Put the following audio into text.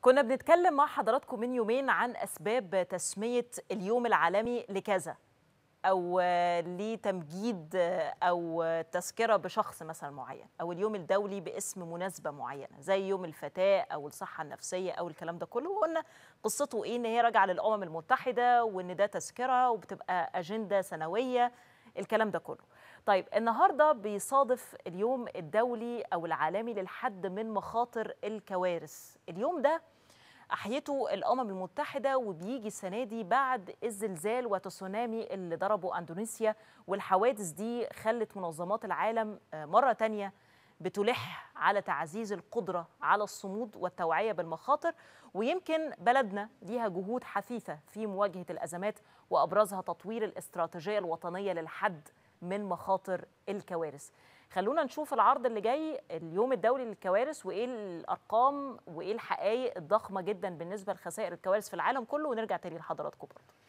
كنا بنتكلم مع حضراتكم من يومين عن أسباب تسمية اليوم العالمي لكذا أو لتمجيد أو تذكرة بشخص مثلا معين أو اليوم الدولي باسم مناسبة معينة زي يوم الفتاة أو الصحة النفسية أو الكلام ده كله وقلنا قصته إيه إن هي راجعة للأمم المتحدة وإن ده تذكرة وبتبقى أجندة سنوية الكلام ده كله طيب النهارده بيصادف اليوم الدولي او العالمي للحد من مخاطر الكوارث اليوم ده احيته الامم المتحده وبيجي السنه دي بعد الزلزال وتسونامي اللي ضربوا اندونيسيا والحوادث دي خلت منظمات العالم مره تانية بتلح على تعزيز القدره على الصمود والتوعيه بالمخاطر ويمكن بلدنا ليها جهود حثيثه في مواجهه الازمات وابرزها تطوير الاستراتيجيه الوطنيه للحد من مخاطر الكوارث خلونا نشوف العرض اللي جاي اليوم الدولي للكوارث وايه الارقام وايه الحقائق الضخمه جدا بالنسبه لخسائر الكوارث في العالم كله ونرجع تاني لحضراتكم برضه